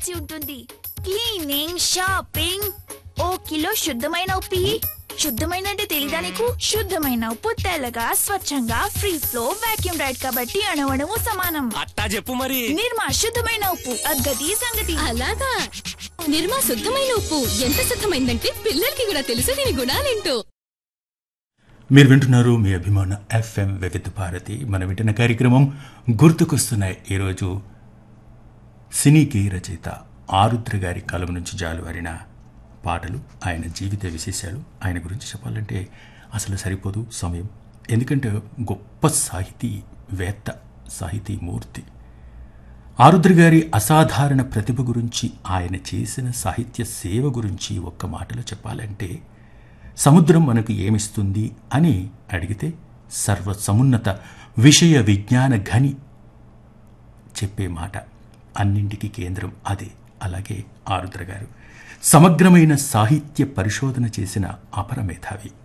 చేయాల్సి ఉంటుంది cleaning shopping ఓ kilo శుద్ధమైన ఉప్పు ఇయ్యి. శుద్ధమైన అంటే తెలీదా నీకు శుద్ధమైన ఉప్పు తెల్లగా స్వచ్ఛంగా ఫ్రీ ఫ్లో వాక్యూమ్ రైడ్ కాబట్టి అణవణము సమానం అట్టా చెప్పు మరి నిర్మా శుద్ధమైన ఉప్పు అగ్గది సంగతి అలాగా నిర్మా శుద్ధమైన ఉప్పు ఎంత శుద్ధమైందంటే పిల్లలకి కూడా తెలుసు దీని గుణాలేంటో మీరు వింటున్నారు మీ అభిమాన ఎఫ్ఎం వివిధ భారతి మనం వింటున్న కార్యక్రమం గుర్తుకొస్తున్నాయి ఈరోజు సినీకి రచయిత ఆరుద్ర గారి కలం నుంచి జాలువారిన పాటలు ఆయన జీవిత విశేషాలు ఆయన గురించి చెప్పాలంటే అసలు సరిపోదు సమయం ఎందుకంటే గొప్ప సాహితీవేత్త సాహితీమూర్తి ఆరుద్ర గారి అసాధారణ ప్రతిభ గురించి ఆయన చేసిన సాహిత్య సేవ గురించి ఒక్క మాటలో చెప్పాలంటే సముద్రం మనకు ఏమిస్తుంది అని అడిగితే సర్వ సమున్నత విషయ విజ్ఞాన ఘని చెప్పే మాట అన్నింటికీ కేంద్రం అదే అలాగే ఆరుద్ర గారు సమగ్రమైన సాహిత్య పరిశోధన చేసిన అపర మేధావి